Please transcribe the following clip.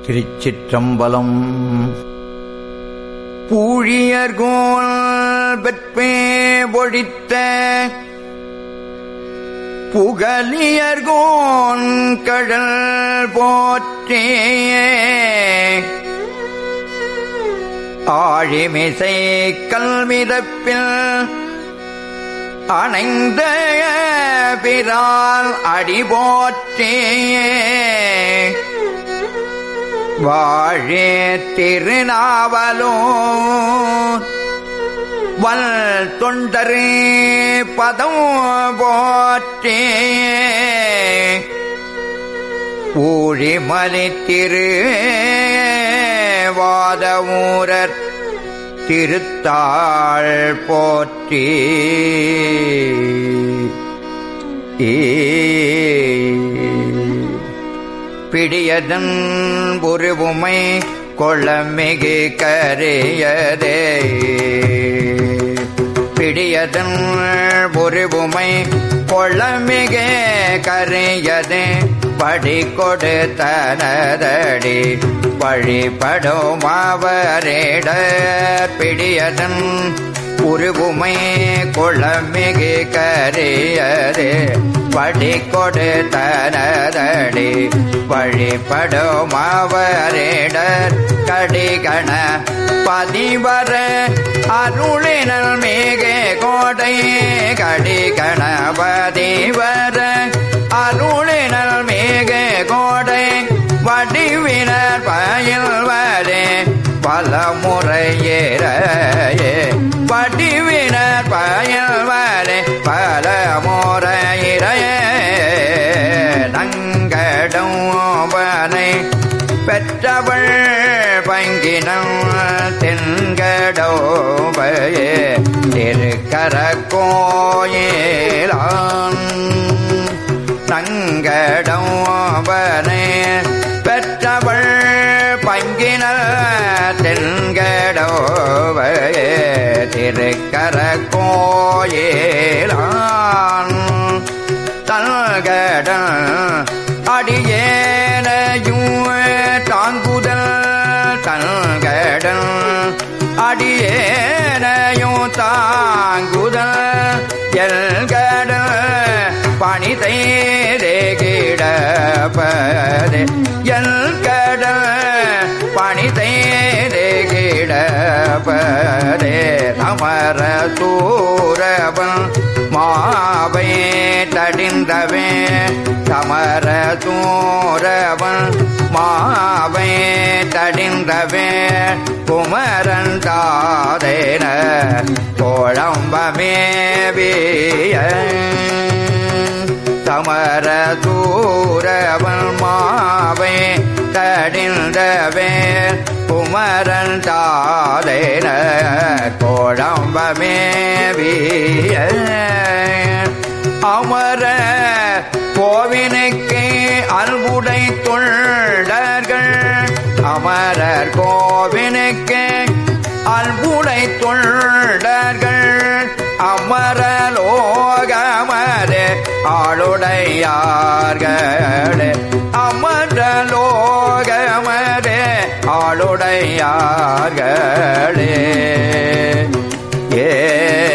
திருச்சிற்றம்பலம் பூழியர்கோல் வெற்பே பொழித்த புகலியர்கோன் கடல் போற்றே ஆழிமிசை கல்மிதப்பில் அணைந்த பிறால் அடி போற்றே வாழே திருநாவலோ வல் தொண்டரே பதம் போற்றே ஊழிமலி திரு வாதமூரர் திருத்தாள் போற்றி பிடியதன் உருவுமை கொள்ளமிகு கரையதே பிடியதன் உருவுமை கொள்ளமிகு கரையதே படி கொடு தனதடி வழிபடும் அவரேட பிடியதன் உருவுமை கொள்ளமிகு கரையதே படி கொடு தனதடி வழிபடும் அவரேடர் கடிகண பதிவர அருளினல் மிக கோடை கடிகண பதிவர அருளினல் மிக கோடை வடிவினர் பயில்வரே பல முறையேறையே வடிவினர் பயில்வரே பல முறையிறையே நங்கடம்பனை பெற்றவள் பங்கினம் தென்கடோபயே திருக்கர கோயிலான் நங்கடம்பனை பெற்றவள் பங்கினல் தென்கடோபயே திருக்கர கோயிலான் தல்கடன் அடியேனையும் தாங்குதல் தல்கடன் அடியேனையும் தாங்குதல் எல்கடல் பணி செய்தே கிடப்பதே எல்கடல் பணி செய்தே கிடப்பதே அமர சூரவன் மாவை தடிந்தவே சமர சூரவன் மாவை தடிந்தவே குமரன் தாதேன கோழம்பமேவிய சமர சூரவன் மாவை தடிந்தவே குமரன் தாதேன கோழம்பமேவிய அமர கோவினுக்கு அல்புடை தொண்டர்கள் அமரர் கோவினுக்கு அல்புடை தொண்டர்கள் அமரலோகமரே ஆளுடையார்களே அமரலோகமரே ஆளுடையார்களே ஏ